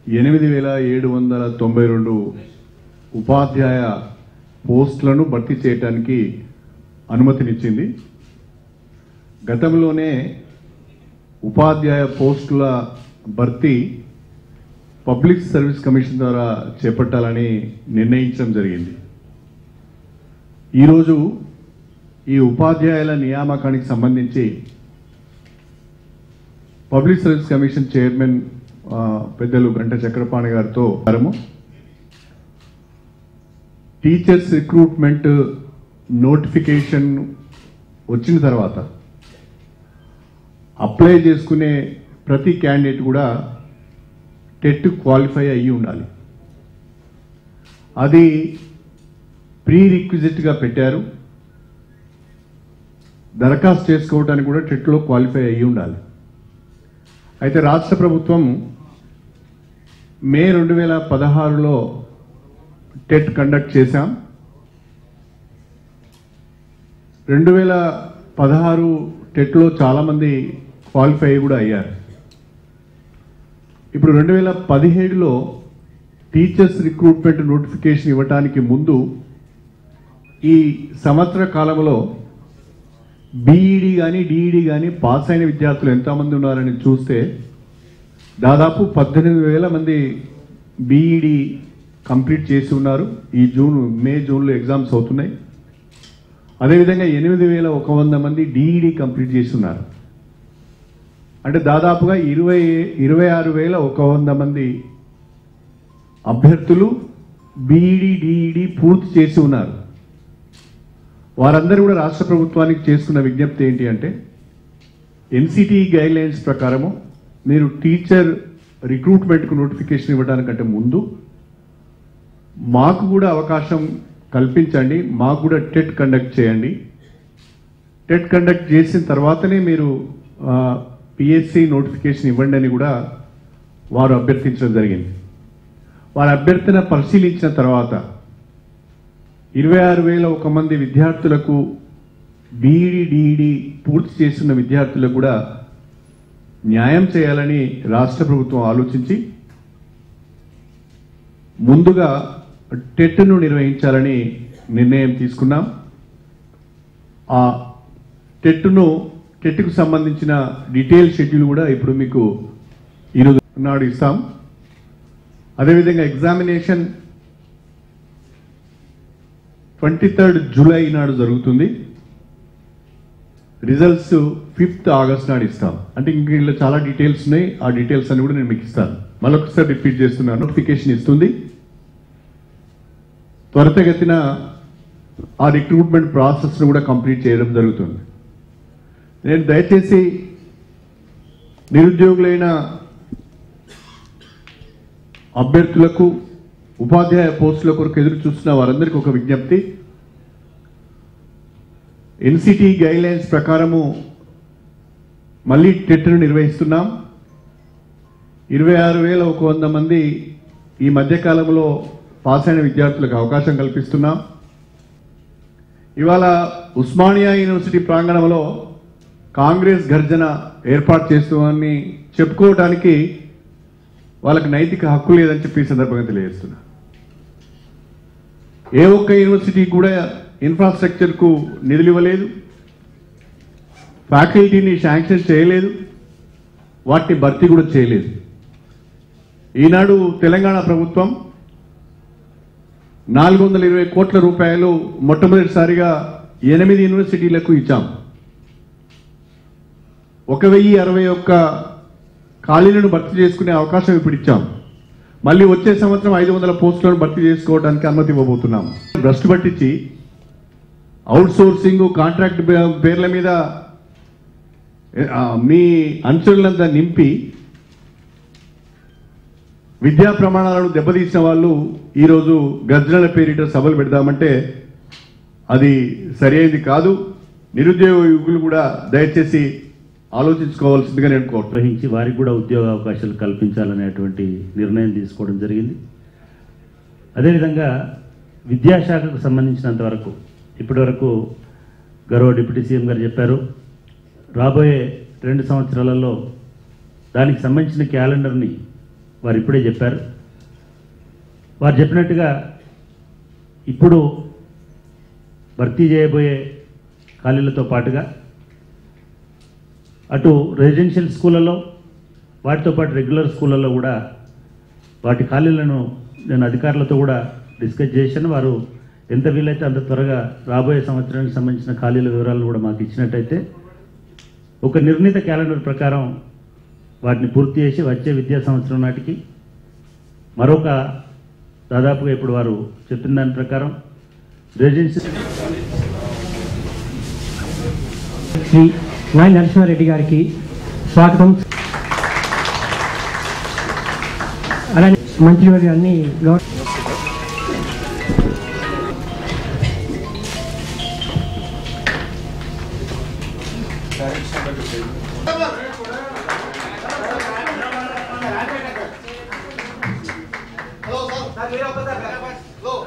ఎనిమిది వేల ఏడు వందల తొంభై రెండు ఉపాధ్యాయ పోస్టులను భర్తీ చేయడానికి అనుమతినిచ్చింది గతంలోనే ఉపాధ్యాయ పోస్టుల భర్తీ పబ్లిక్ సర్వీస్ కమిషన్ ద్వారా చేపట్టాలని నిర్ణయించడం జరిగింది ఈరోజు ఈ ఉపాధ్యాయుల నియామకానికి సంబంధించి పబ్లిక్ సర్వీస్ కమిషన్ చైర్మన్ ఆ, పెద్దలు గంట చక్రపాణి గారితో వారము టీచర్స్ రిక్రూట్మెంట్ నోటిఫికేషన్ వచ్చిన తర్వాత అప్లై చేసుకునే ప్రతి క్యాండిడేట్ కూడా టెట్ క్వాలిఫై అయ్యి ఉండాలి అది ప్రీ రిక్విజిట్గా పెట్టారు దరఖాస్తు చేసుకోవడానికి కూడా టెట్లో క్వాలిఫై అయ్యి ఉండాలి అయితే రాష్ట్ర ప్రభుత్వం మే రెండు వేల పదహారులో టెట్ కండక్ట్ చేశాం రెండు వేల పదహారు టెట్లో చాలామంది క్వాలిఫై కూడా అయ్యారు ఇప్పుడు రెండు వేల పదిహేడులో టీచర్స్ రిక్రూట్మెంట్ నోటిఫికేషన్ ఇవ్వటానికి ముందు ఈ సంవత్సర కాలంలో బీఈడి కానీ డిఈడి కానీ పాస్ అయిన విద్యార్థులు ఎంతమంది ఉన్నారని చూస్తే దాదాపు పద్దెనిమిది వేల మంది బీఈడి కంప్లీట్ చేసి ఉన్నారు ఈ జూన్ మే జూన్లో ఎగ్జామ్స్ అవుతున్నాయి అదేవిధంగా ఎనిమిది వేల ఒక వంద మంది డిఈడి కంప్లీట్ చేసి ఉన్నారు అంటే దాదాపుగా ఇరవై ఇరవై ఆరు వేల ఒక వంద మంది అభ్యర్థులు బీఈడి డిఈడి పూర్తి చేసి ఉన్నారు వారందరూ కూడా రాష్ట్ర ప్రభుత్వానికి చేసుకున్న విజ్ఞప్తి ఏంటి అంటే ఎన్సిటి గైడ్లైన్స్ ప్రకారము మీరు టీచర్ రిక్రూట్మెంట్కు నోటిఫికేషన్ ఇవ్వడానికంటే ముందు మాకు కూడా అవకాశం కల్పించండి మాకు కూడా టెట్ కండక్ట్ చేయండి టెట్ కండక్ట్ చేసిన తర్వాతనే మీరు పిఎస్సి నోటిఫికేషన్ ఇవ్వండి అని కూడా వారు అభ్యర్థించడం జరిగింది వారి అభ్యర్థన పరిశీలించిన తర్వాత ఇరవై ఆరు వేల ఒక మంది విద్యార్థులకు బీఈడి డిఈడి పూర్తి చేస్తున్న విద్యార్థులకు కూడా న్యాయం చేయాలని రాష్ట్ర ప్రభుత్వం ఆలోచించి ముందుగా టెట్ను నిర్వహించాలని నిర్ణయం తీసుకున్నాం ఆ టెట్ను టెట్కు సంబంధించిన డీటెయిల్ షెడ్యూల్ కూడా ఇప్పుడు మీకు ఈరోజు నాడు ఇస్తాం అదేవిధంగా ఎగ్జామినేషన్ ట్వంటీ థర్డ్ జూలై నాడు జరుగుతుంది రిజల్ట్స్ ఫిఫ్త్ ఆగస్ట్ నాడు ఇస్తాం అంటే ఇంక ఇందులో చాలా డీటెయిల్స్ ఉన్నాయి ఆ డీటెయిల్స్ అన్ని కూడా నేను మీకు ఇస్తాను మరొకసారి రిపీట్ చేస్తున్నాను నోటిఫికేషన్ ఇస్తుంది త్వరితగతిన ఆ రిక్రూట్మెంట్ ప్రాసెస్ను కూడా కంప్లీట్ చేయడం జరుగుతుంది నేను దయచేసి నిరుద్యోగులైన అభ్యర్థులకు ఉపాధ్యాయ పోస్టుల కొరకు ఎదురు చూస్తున్న వారందరికీ ఒక విజ్ఞప్తి ఎన్సిటి గైడ్లైన్స్ ప్రకారము మళ్ళీ టెట్ను నిర్వహిస్తున్నాం ఇరవై ఆరు వేల ఒక వంద మంది ఈ మధ్యకాలంలో పాస్ అయిన విద్యార్థులకు అవకాశం కల్పిస్తున్నాం ఇవాళ ఉస్మానియా యూనివర్సిటీ ప్రాంగణంలో కాంగ్రెస్ గర్జన ఏర్పాటు చేస్తున్నామని చెప్పుకోవడానికి వాళ్ళకి నైతిక హక్కు లేదని చెప్పి ఈ సందర్భంగా తెలియజేస్తున్నా ఏ ఒక్క యూనివర్సిటీ కూడా ఇన్ఫ్రాస్ట్రక్చర్కు నిధులు ఇవ్వలేదు ఫ్యాకల్టీని శాంక్షన్ చేయలేదు వాటిని భర్తీ కూడా చేయలేదు ఈనాడు తెలంగాణ ప్రభుత్వం నాలుగు వందల ఇరవై కోట్ల రూపాయలు మొట్టమొదటిసారిగా ఎనిమిది యూనివర్సిటీలకు ఇచ్చాం ఒక వెయ్యి అరవై ఒక్క ఖాళీలను భర్తీ చేసుకునే అవకాశం ఇప్పుడు ఇచ్చాం మళ్ళీ వచ్చే సంవత్సరం ఐదు వందల పోస్టులను భర్తీ చేసుకోవడానికి అనుమతి ఇవ్వబోతున్నాం భ్రష్టు పట్టించి అవుట్ సోర్సింగ్ కాంట్రాక్ట్ పే- పేర్ల మీద ఆ, మీ అంచులంతా నింపి విద్యా ప్రమాణాలను దెబ్బతీసిన వాళ్ళు ఈరోజు గర్జనల పేరిట సభలు పెడదామంటే అది సరైనది కాదు నిరుద్యోగ యువకులు కూడా దయచేసి ఆలోచించుకోవాల్సిందిగా నేను కోరుతున్నాను నిర్వహించి వారికి కూడా ఉద్యోగ అవకాశాలు కల్పించాలనేటువంటి నిర్ణయం తీసుకోవడం జరిగింది అదేవిధంగా విద్యాశాఖకు సంబంధించినంత వరకు ఇప్పటివరకు గౌరవ డిప్యూటీ సీఎం గారు చెప్పారు రాబోయే రెండు సంవత్సరాలలో దానికి సంబంధించిన క్యాలెండర్ని వారు ఇప్పుడే చెప్పారు వారు చెప్పినట్టుగా ఇప్పుడు భర్తీ చేయబోయే ఖాళీలతో పాటుగా అటు రెసిడెన్షియల్ స్కూళ్ళలో వాటితో పాటు రెగ్యులర్ స్కూళ్ళలో కూడా వాటి ఖాళీలను నేను అధికారులతో కూడా డిస్కస్ చేశాను వారు ఎంత వీలైతే అంత త్వరగా రాబోయే సంవత్సరానికి సంబంధించిన ఖాళీల వివరాలు కూడా మాకు ఇచ్చినట్టయితే ఒక నిర్ణీత క్యాలెండర్ ప్రకారం వాటిని పూర్తి చేసి వచ్చే విద్యా సంవత్సరం నాటికి మరొక దాదాపుగా ఇప్పుడు వారు చెప్పిన దాని ప్రకారం రెసిడెన్షియల్ శ్రీ వై నరసింహారెడ్డి గారికి స్వాగతం అలానే మంత్రివర్గాన్ని గౌరవ హలో సార్ మీరు ఒక్కసారి హలో